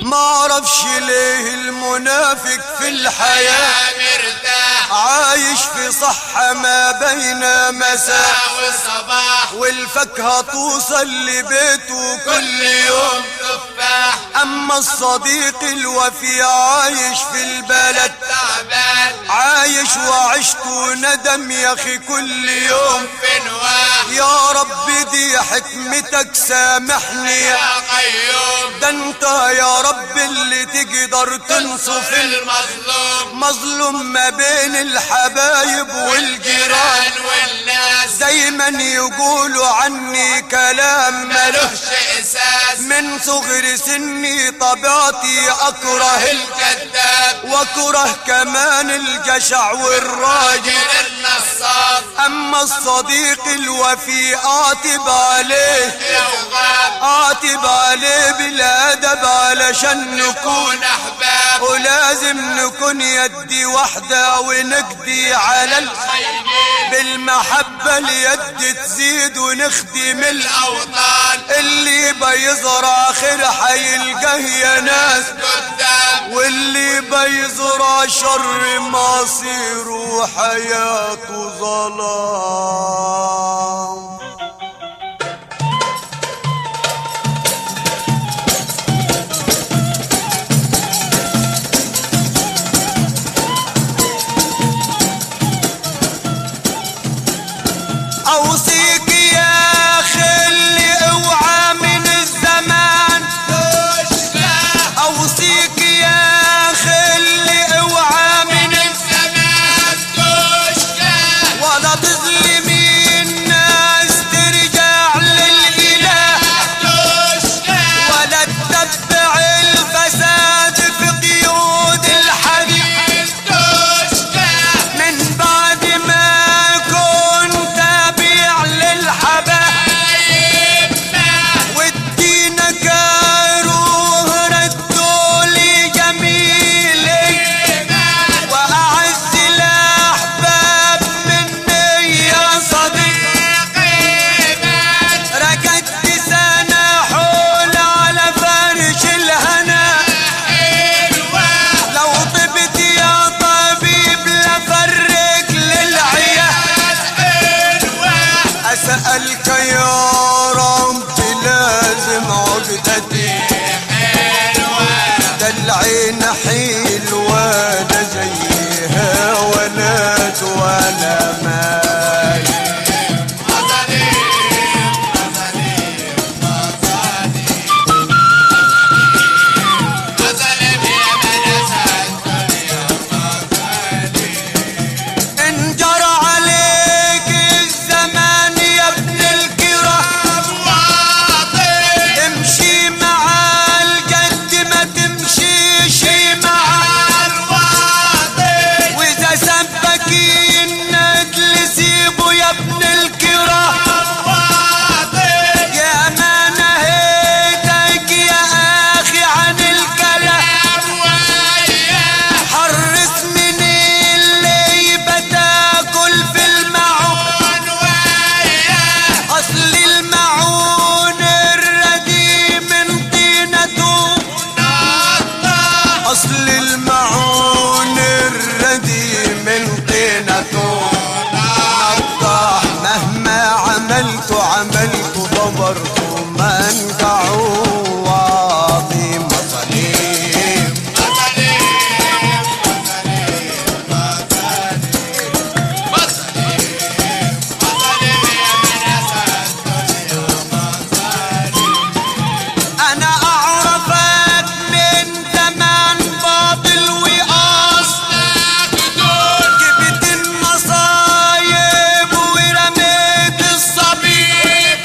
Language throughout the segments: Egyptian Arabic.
ما اعرفش ليه المنافق في الحياة مرتاح عايش في صحة ما بين مساء وصباح والفاكهة توصل لبيته كل يوم تفاح اما الصديق الوفي عايش في البلد تعبان عايش وعشت ندم يا اخي كل يوم في نواح يا رب دي حكمتك سامحني يا قيوم ده انت يا رب اللي تقدر تنصف ال- المظلوم مظلوم ما بين الحبايب والجيران الجيران والناس دايما يقولوا عني كلام ملوش ملوش اساس من صغر سني طبيعتي اكره ال- الكذاب واكره كمان الجشع والراجل راجل النصاب اما الصديق الوفي اعتب عليه لو غاب اعتب عليه بالادب علشان نكون نكون احباب ولازم نكون يدي واحدة ونقضي على ال... خايبين بالمحبة اليد تزيد ونخدم ال... الاوطان اللي بيزرع خير حيلقاه يا ناس قدام واللي بيزرع شر مصيره حياته ظلام اوصيك يا خلي اوعى من الزمان تشتاق اوصيك يا خلي اوعى من الزمان تشتاق ولا تظلمي الناس ترجع للاله تشتاق ولا تتبع الفساد في قيود الحديد تشتاق من بعد ما كنت تابع للحبايب ودينك روح ردوا لي جميلي واعز الاحباب مني يا صديقي ركضت سنة حول على فرش الهنا لو طبت يا طبيب لفرق للعيال أسألك يا رب لازم عقدتي ده العين حلوة لا زيها ولا ولا ماي انجر عليك الزمان يا ابن الكرام امشي مع الجد ما تمشيش مع واذا سبك الندل سيبه يا ابن الكرام يا ما نهيتك يا اخي عن الكلام حرص من اللي بتاكل في المعون اصل المعون الردي من طينته اصل المعون الردي من طينته نطاح مهما عملت عملت ضبرت منقع واضي مصاليب انا اعرفك من زمان باطل واصل جبت المصايب ورميت الصبيب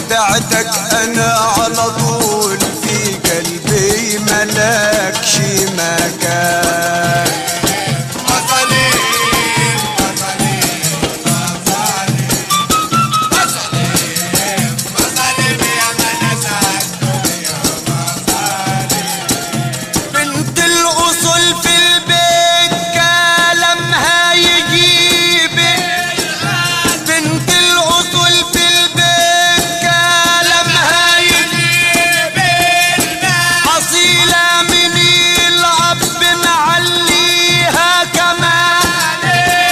بعدك انا على طول في قلبي ملكش مكان مظالم مظالم مظالم مظالم مظالم يا منازع الدنيا بنت الاصول في البيت كلامها يجيبك بنت الاصول في البيت كلامها يجيبك اصيله من الاب معليها كمان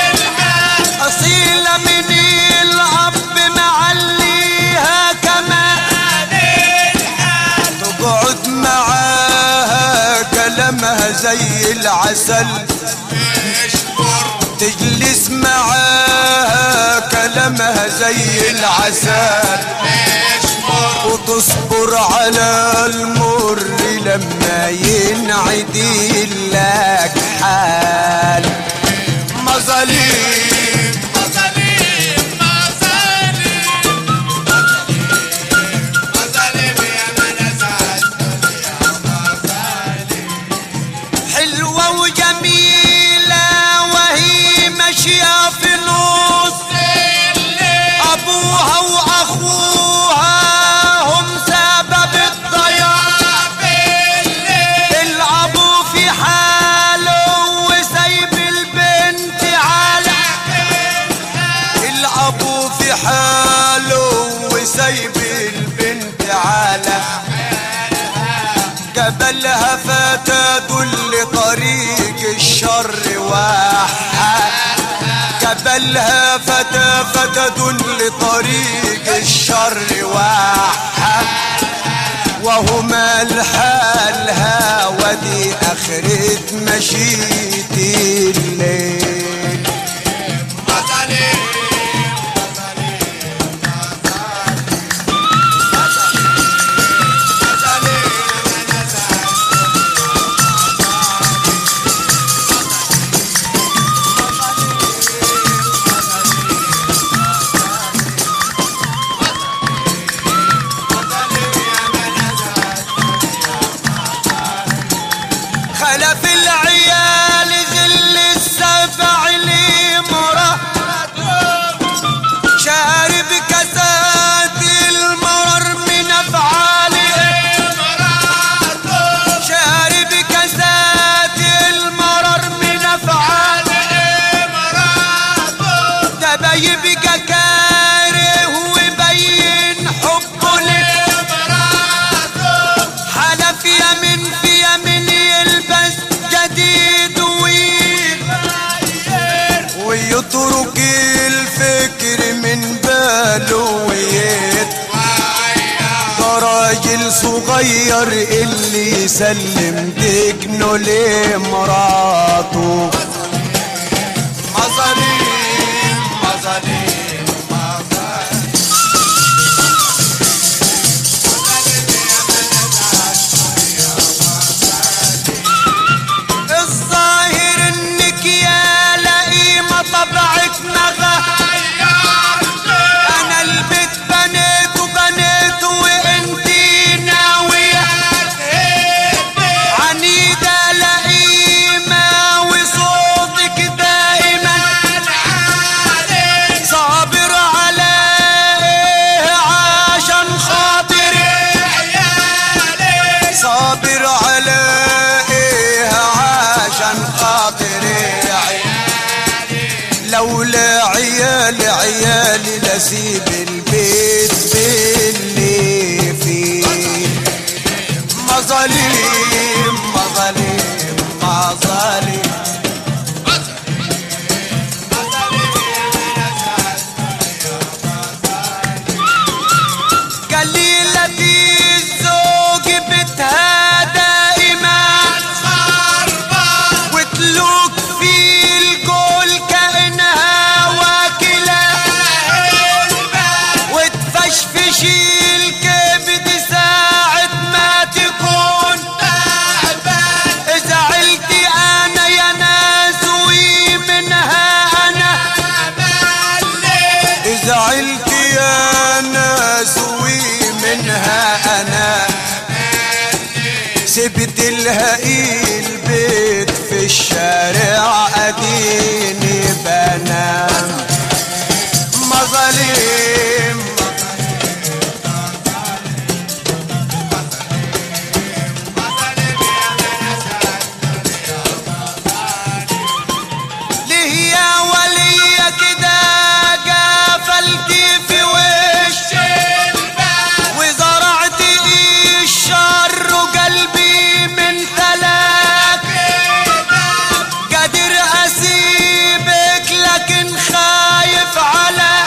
اصيله من الاب معليها كمان تقعد معاها كلامها زي العسل تجلس معاها كلامها زي العسل وتصبر على المر لما ينعدل لك حال مظالم مظالم مظالم مظالم يا منازع الدنيا حلوة وجميلة وهي ماشية في نص أبوها وأخوها هم سبب الضياع الأبو في حاله وسايب البنت على الأبو في حاله وسايب البنت على قبلها فتدل طريق الشر واحد قبلها فتى فتدل طريق الشر واحد وهما الحالها ودي اخرة مشيت الليل مظالم خلف العيال ذل السبع لي مرة شارب كاسات المرر من افعاله شارب كاسات المرر من افعاله ده بيبقى كاره ويبين حبه لك حلف يمين في يمين يلبس جديد وي- ويترك الفكر من باله ويت ده راجل صغير اللي يسلم دجنه لمراته مظالم مظالم الظاهر انك يا لئيمة طبعك نغى انا البيت بنيت وبنيت وانتي ناوية عنيدة لئيمة وصوتك دائما صابر على ايه عشان خاطري صابر على ايه عشان خاطري لولا عيال عيالي لسيب البيت باللي فيه مظالم مظالم مظالم قليلة الزوج بتها دائما وتلوك في الجول كأنها واكلة وتفشفش الكبد ساعة ما تكون زعلت انا يا ناس ومنها انا زعلت يا ناس وي سبت الهقي البيت في الشارع اديني بنام مظالم ليه يا ولية كده قفلتي في وشي وزرعتي الشر وقلبي من ثلاث قادر اسيبك لكن خايف على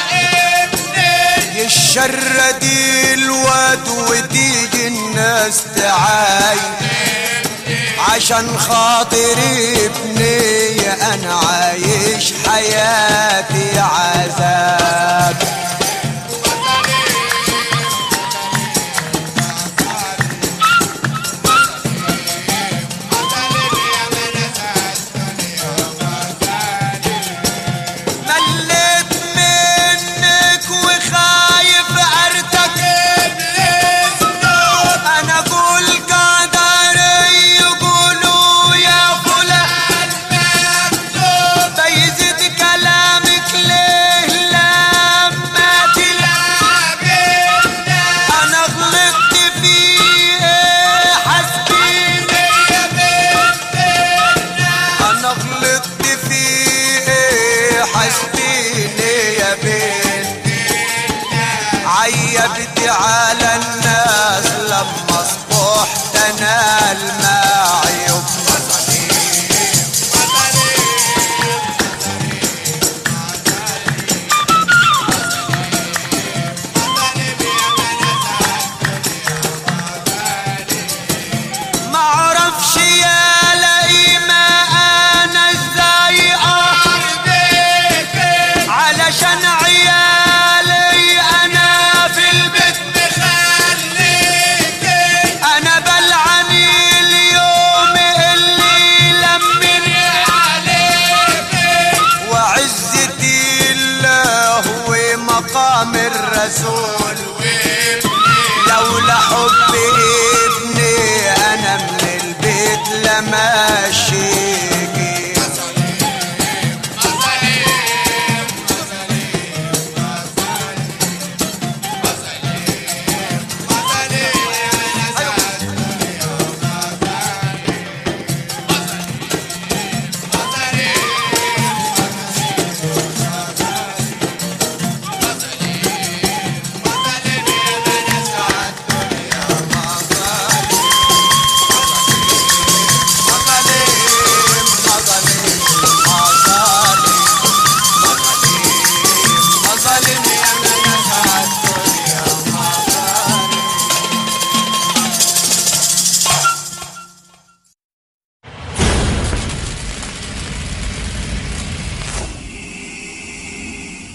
الشر دي الواد وتيجي الناس تعاي عشان خاطري ابني انا عايش حياتي عذاب مليت منك وخايف ارتكب للذنوب انا اقول قدري يقولوا يا فلان مكتوب بيزيد كلامك ليه لما تلاقينا انا غلطت فيه حسبيني يا بنتنا انا غلطت فيه حسبيني يا بنتي عيبت على الناس لما صبحت انا